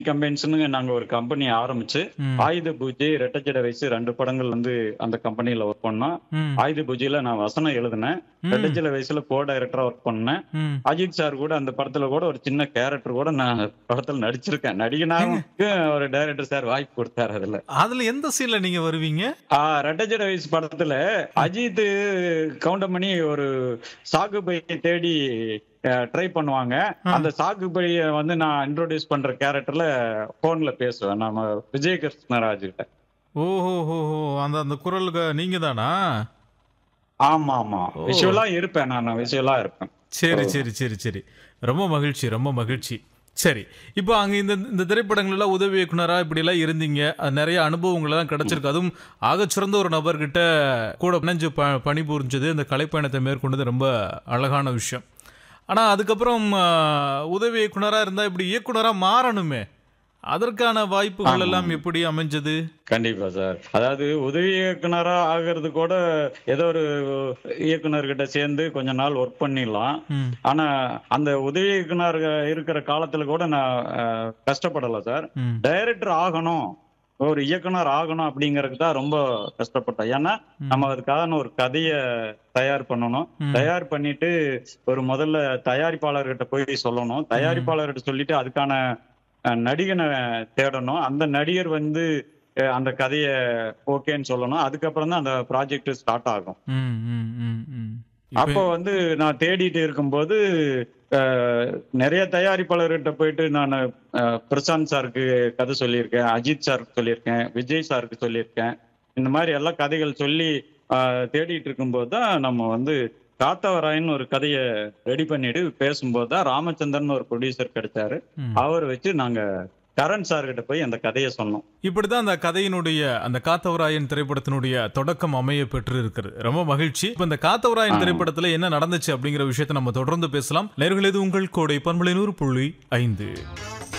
கம்பெனிஸ்னு நாங்க ஒரு கம்பெனி ஆரம்பிச்சு ம். ஆயுத பூஜை ரெட்டச்சட வயசு ரெண்டு படங்கள் வந்து அந்த கம்பெனில ஒர்க் பண்ணோம் ம். ஆயுத பூஜையில நான் வசனம் எழுதினேன் ம். ரெட்டச்சட வயசுல கோ டைரக்டரா ஒர்க் பண்ணேன் ம். அஜித் சார் கூட அந்த படத்துல கூட ஒரு சின்ன கேரக்டர் கூட நான் படத்துல நடிச்சிருக்கேன் நடிகனாவுக்கு ஒரு டைரக்டர் சார் வாய்ப்பு கொடுத்தாரு அதுல அதுல எந்த சீன்ல நீங்க வருவீங்க ஆ, ரெட்டஜட வயசு படத்துல அஜித் கவுண்டமணி ஒரு சாகுபை தேடி ட்ரை பண்ணுவாங்க அந்த சாகுபைய வந்து நான் இன்ட்ரோடியூஸ் பண்ற கேரக்டர்ல போன்ல பேசுவேன் நம்ம விஜய் கிருஷ்ணராஜ் கிட்ட ஓஹோ ஹோ ஹோ அந்த அந்த குரலுக்கு நீங்க தானா ஆமா ஆமா விஷுவலா இருப்பேன் நான் விஷுவலா இருப்பேன் சரி சரி சரி சரி ரொம்ப மகிழ்ச்சி ரொம்ப மகிழ்ச்சி சரி இப்போ அங்க இந்த இந்த திரைப்படங்கள் எல்லாம் உதவி இயக்குனரா இப்படி எல்லாம் இருந்தீங்க அது நிறைய அனுபவங்கள் எல்லாம் கிடைச்சிருக்கு அதுவும் ஆகச்சிறந்த ஒரு நபர்கிட்ட கூட இணைஞ்சு ப பணிபுரிஞ்சது இந்த கலைப்பயணத்தை மேற்கொண்டது ரொம்ப அழகான விஷயம் ஆனா அதுக்கப்புறம் ஆ, உதவி இயக்குனரா இருந்தா இப்படி இயக்குனரா மாறணுமே அதற்கான வாய்ப்புகள் எல்லாம் எப்படி அமைஞ்சது கண்டிப்பா சார் அதாவது உதவி இயக்குனரா ஆகிறது கூட ஏதோ ஒரு இயக்குனர்கிட்ட சேர்ந்து கொஞ்ச நாள் ஒர்க் பண்ணிடலாம் ம் ஆனா அந்த உதவி இயக்குனர் இருக்கிற காலத்துல கூட நான் அஹ், கஷ்டப்படல சார் ம் டைரக்டர் ஆகணும் ஒரு இயக்குனர் ஆகணும் அப்படிங்கறதுக்கு தான் ரொம்ப கஷ்டப்பட்டேன் ஏன்னா நம்ம அதுக்கான ஒரு கதையை தயார் பண்ணணும் ம். தயார் பண்ணிட்டு ஒரு முதல்ல தயாரிப்பாளர்கிட்ட போய் சொல்லணும் தயாரிப்பாளர்கிட்ட சொல்லிட்டு அதுக்கான அஹ், நடிகனை தேடணும் அந்த நடிகர் வந்து அஹ், அந்த கதையை ஓகேன்னு சொல்லணும் அதுக்கப்புறம் தான் அந்த ப்ராஜெக்ட் ஸ்டார்ட் ஆகும் ம் ம் ம் ம் அப்போ வந்து நான் தேடிட்டு இருக்கும்போது அஹ், நிறைய தயாரிப்பாளர்கிட்ட போயிட்டு நான் அஹ், பிரசாந்த் சாருக்கு கதை சொல்லியிருக்கேன் அஜித் சாருக்கு சொல்லியிருக்கேன் விஜய் சாருக்கு சொல்லியிருக்கேன் இந்த மாதிரி எல்லா கதைகள் சொல்லி அஹ், தேடிட்டு இருக்கும்போது தான் நம்ம வந்து காத்தவராயன் ஒரு கதையை ரெடி பண்ணிட்டு பேசும்போது தான் ராமச்சந்திரன் ஒரு ப்ரொடியூசர் கிடைச்சாரு ம். அவர் வச்சு நாங்க கரண் சார் கிட்ட போய் அந்த கதையை சொன்னோம் இப்படிதான் அந்த கதையினுடைய அந்த காத்தவராயன் திரைப்படத்தினுடைய தொடக்கம் அமைய பெற்று இருக்கிறது ரொம்ப மகிழ்ச்சி இப்ப இந்த காத்தவராயன் திரைப்படத்துல என்ன நடந்துச்சு அப்படிங்கிற விஷயத்தை நம்ம தொடர்ந்து பேசலாம் நேர்கள் இது உங்கள் கோடை பண்பலை நூறு புள்ளி ஐந்து